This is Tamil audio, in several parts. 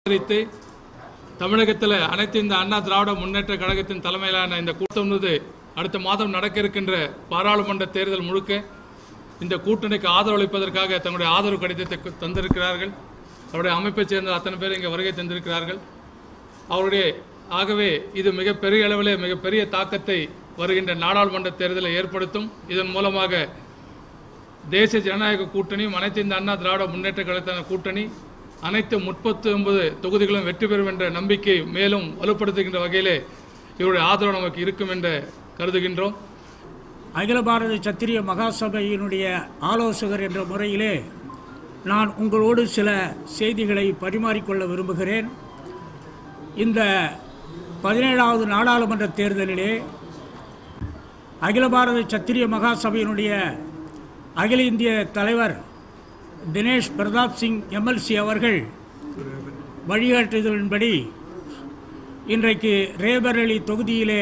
அனுசரித்து தமிழகத்தில் அனைத்து இந்த அண்ணா திராவிட முன்னேற்ற கழகத்தின் தலைமையிலான இந்த கூட்டம் வந்து அடுத்த மாதம் நடக்க இருக்கின்ற பாராளுமன்ற தேர்தல் முழுக்க இந்த கூட்டணிக்கு ஆதரவளிப்பதற்காக தங்களுடைய ஆதரவு கடிதத்தை கு- தந்திருக்கிறார்கள் அவருடைய அமைப்பைச் சேர்ந்த அத்தனை பேர் இங்கே வருகை தந்திருக்கிறார்கள் அவருடைய ஆகவே இது மிகப்பெரிய அளவிலே மிகப்பெரிய தாக்கத்தை வருகின்ற நாடாளுமன்ற தேர்தலை ஏற்படுத்தும் இதன் மூலமாக தேசிய ஜனநாயக கூட்டணியும் அனைத்து இந்த அண்ணா திராவிட முன்னேற்ற கழகத்தான கூட்டணி அனைத்து முப்பத்தி ஒன்பது தொகுதிகளும் வெற்றி பெறும் என்ற நம்பிக்கை மேலும் வலுப்படுத்துகின்ற வகையிலே இவருடைய ஆதரவு நமக்கு இருக்கும் என்று கருதுகின்றோம் அகில பாரத சத்திரிய மகாசபையினுடைய ஆலோசகர் என்ற முறையிலே நான் உங்களோடு சில செய்திகளை பரிமாறிக்கொள்ள விரும்புகிறேன் இந்த பதினேழாவது நாடாளுமன்ற தேர்தலிலே அகில பாரத சத்திரிய மகாசபையினுடைய அகில இந்திய தலைவர் தினேஷ் பிரதாப் சிங் எம்எல்சி அவர்கள் வழிகாட்டுதலின்படி இன்றைக்கு ரேபரேலி தொகுதியிலே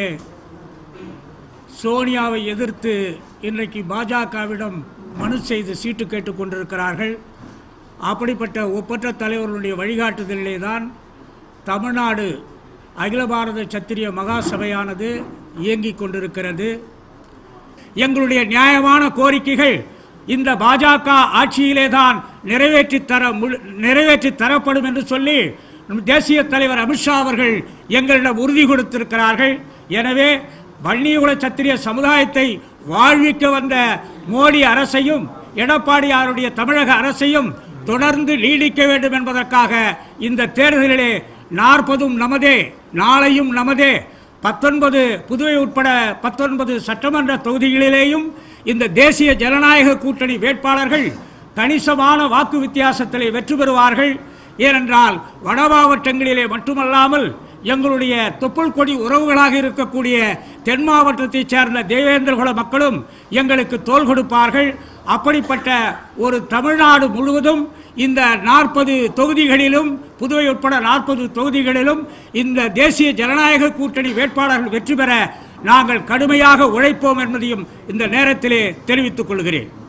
சோனியாவை எதிர்த்து இன்றைக்கு பாஜகவிடம் மனு செய்து சீட்டு கேட்டுக் கொண்டிருக்கிறார்கள் அப்படிப்பட்ட ஒப்பற்ற தலைவர்களுடைய வழிகாட்டுதலிலே தான் தமிழ்நாடு அகில பாரத சத்திரிய மகாசபையானது இயங்கிக் கொண்டிருக்கிறது எங்களுடைய நியாயமான கோரிக்கைகள் இந்த பாஜக ஆட்சியிலே தான் நிறைவேற்றி தர முழு நிறைவேற்றி தரப்படும் என்று சொல்லி நம் தேசிய தலைவர் அமித்ஷா அவர்கள் எங்களிடம் உறுதி கொடுத்திருக்கிறார்கள் எனவே வன்னியகுல சத்திரிய சமுதாயத்தை வாழ்விக்க வந்த மோடி அரசையும் எடப்பாடியாருடைய தமிழக அரசையும் தொடர்ந்து நீடிக்க வேண்டும் என்பதற்காக இந்த தேர்தலிலே நாற்பதும் நமதே நாளையும் நமதே பத்தொன்பது புதுவை உட்பட பத்தொன்பது சட்டமன்ற தொகுதிகளிலேயும் இந்த தேசிய ஜனநாயக கூட்டணி வேட்பாளர்கள் கணிசமான வாக்கு வித்தியாசத்திலே வெற்றி பெறுவார்கள் ஏனென்றால் வட மாவட்டங்களிலே மட்டுமல்லாமல் எங்களுடைய தொப்புள் கொடி உறவுகளாக இருக்கக்கூடிய தென் மாவட்டத்தைச் சேர்ந்த தேவேந்திரகுல மக்களும் எங்களுக்கு தோள் கொடுப்பார்கள் அப்படிப்பட்ட ஒரு தமிழ்நாடு முழுவதும் இந்த நாற்பது தொகுதிகளிலும் புதுவை உட்பட நாற்பது தொகுதிகளிலும் இந்த தேசிய ஜனநாயக கூட்டணி வேட்பாளர்கள் வெற்றி பெற நாங்கள் கடுமையாக உழைப்போம் என்பதையும் இந்த நேரத்திலே தெரிவித்துக் கொள்கிறேன்